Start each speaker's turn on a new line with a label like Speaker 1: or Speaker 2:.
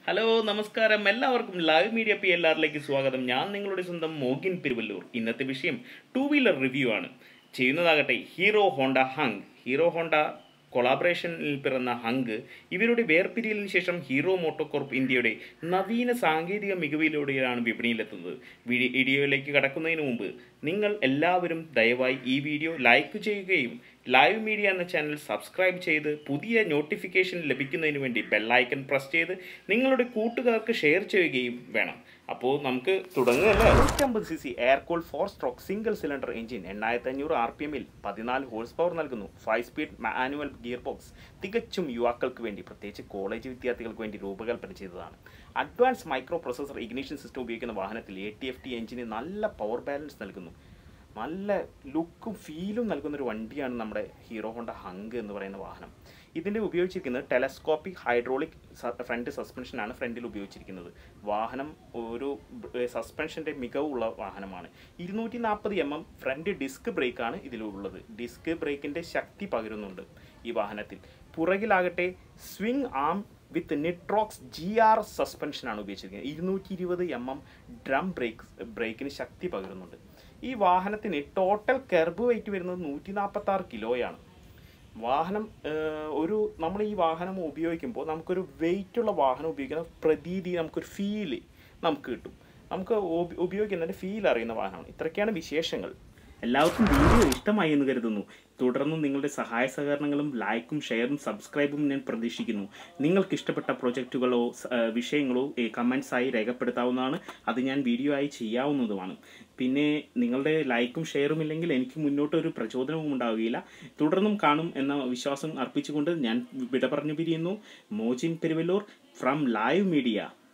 Speaker 1: hello നമസ്കാരം എല്ലാവർക്കും live media P L ആറിലേക്ക് സ്വാഗതം ഞാൻ നിങ്ങളുടെ സ്വന്തം മോഗിൻ പെരുവല്ലൂർ ഇന്നത്തെ വിഷയം ടൂ വീലർ റിവ്യൂ ആണ് ചെയ്യുന്നതാകട്ടെ ഹീറോ ഹോണ്ട ഹങ് ഹീറോ ഹോണ്ട കൊളാബറേഷനിൽ പിറന്ന ഹങ്ക് ഇവരുടെ വേർപിരിയലിന് ശേഷം ഹീറോ മോട്ടോകോർപ്പ് ഇന്ത്യയുടെ നവീന സാങ്കേതിക മികവിലൂടെയാണ് വിപണിയിലെത്തുന്നത് വീഡിയോ വീഡിയോയിലേക്ക് കടക്കുന്നതിന് മുമ്പ് നിങ്ങൾ എല്ലാവരും ദയവായി ഈ വീഡിയോ ലൈക്ക് ചെയ്യുകയും ലൈവ് മീഡിയ എന്ന ചാനൽ സബ്സ്ക്രൈബ് ചെയ്ത് പുതിയ നോട്ടിഫിക്കേഷൻ ലഭിക്കുന്നതിന് വേണ്ടി ബെല്ലൈക്കൺ പ്രസ് ചെയ്ത് നിങ്ങളുടെ കൂട്ടുകാർക്ക് ഷെയർ ചെയ്യുകയും വേണം അപ്പോൾ നമുക്ക് തുടങ്ങുകയല്ലേ നൂറ്റമ്പത് C C air cool four stroke single cylinder engine എണ്ണായിരത്തി അഞ്ഞൂറ് ആർ പി എമ്മിൽ പതിനാല് ഹോഴ്സ് പവർ നൽകുന്നു five speed manual gear box തികച്ചും യുവാക്കൾക്ക് വേണ്ടി പ്രത്യേകിച്ച് കോളേജ് വിദ്യാർത്ഥികൾക്ക് വേണ്ടി രൂപകൽപ്പന ചെയ്തതാണ് advance microprocessor ignition system ഉപയോഗിക്കുന്ന വാഹനത്തിൽ എ ടി എഫ് ടി എഞ്ചിന് നല്ല പവർ ബാലൻസ് നൽകുന്നു നല്ല ലുക്കും ഫീലും നൽകുന്ന ഒരു വണ്ടിയാണ് നമ്മുടെ ഹീറോ ഹോണ്ട ഹങ്ക് എന്ന് പറയുന്ന വാഹനം ഇതിൻ്റെ ഉപയോഗിച്ചിരിക്കുന്നത് ടെലസ്കോപ്പിക് ഹൈഡ്രോളിക് ഫ്രണ്ട് സസ്പെൻഷനാണ് ഫ്രണ്ടിൽ ഉപയോഗിച്ചിരിക്കുന്നത് വാഹനം ഒരു സസ്പെൻഷൻ്റെ മികവുള്ള വാഹനമാണ് ഇരുന്നൂറ്റി നാൽപ്പത് എം എം ഫ്രണ്ട് ഡിസ്ക് ബ്രേക്കാണ് ഇതിലുള്ളത് ഡിസ്ക് ബ്രേക്കിൻ്റെ ശക്തി പകരുന്നുണ്ട് ഈ വാഹനത്തിൽ പുറകിലാകട്ടെ swing arm with Nitrox G R സസ്പെൻഷനാണ് ഉപയോഗിച്ചിരിക്കുന്നത് ഇരുന്നൂറ്റി ഇരുപത് എം എം ഡ്രം ബ്രേക്ക് ബ്രേക്കിന് ശക്തി പകരുന്നുണ്ട് ഈ വാഹനത്തിന് ടോട്ടൽ കെർബ് വെയിറ്റ് വരുന്നത് നൂറ്റി നാൽപ്പത്തി ആറ് കിലോയാണ് വാഹനം ഒരു നമ്മൾ ഈ വാഹനം ഉപയോഗിക്കുമ്പോൾ നമുക്കൊരു വെയിറ്റുള്ള വാഹനം ഉപയോഗിക്കുന്ന പ്രതീതി നമുക്കൊരു ഫീല് നമുക്ക് കിട്ടും നമുക്ക് ഉപയോഗിക്കുന്നതിൻ്റെ ഫീൽ അറിയുന്ന വാഹനമാണ് ഇത്രയൊക്കെയാണ് വിശേഷങ്ങൾ എല്ലാവർക്കും വീഡിയോ ഇഷ്ടമായി എന്ന് കരുതുന്നു തുടർന്നും നിങ്ങളുടെ സഹായ സഹകരണങ്ങളും ലൈക്കും ഷെയറും സബ്സ്ക്രൈബും ഞാൻ പ്രതീക്ഷിക്കുന്നു നിങ്ങൾക്ക് ഇഷ്ടപ്പെട്ട പ്രൊജക്റ്റുകളോ വിഷയങ്ങളോ കമൻസായി രേഖപ്പെടുത്താവുന്നതാണ് അത് ഞാൻ വീഡിയോ ആയി ചെയ്യാവുന്നതുമാണ് പിന്നെ നിങ്ങളുടെ ലൈക്കും ഷെയറും ഇല്ലെങ്കിൽ എനിക്ക് മുന്നോട്ട് ഒരു പ്രചോദനവും ഉണ്ടാവുകയില്ല തുടർന്നും കാണും എന്ന വിശ്വാസം അർപ്പിച്ചുകൊണ്ട് ഞാൻ വിട പറഞ്ഞു പിരിയുന്നു Mojin Peruvallur from live media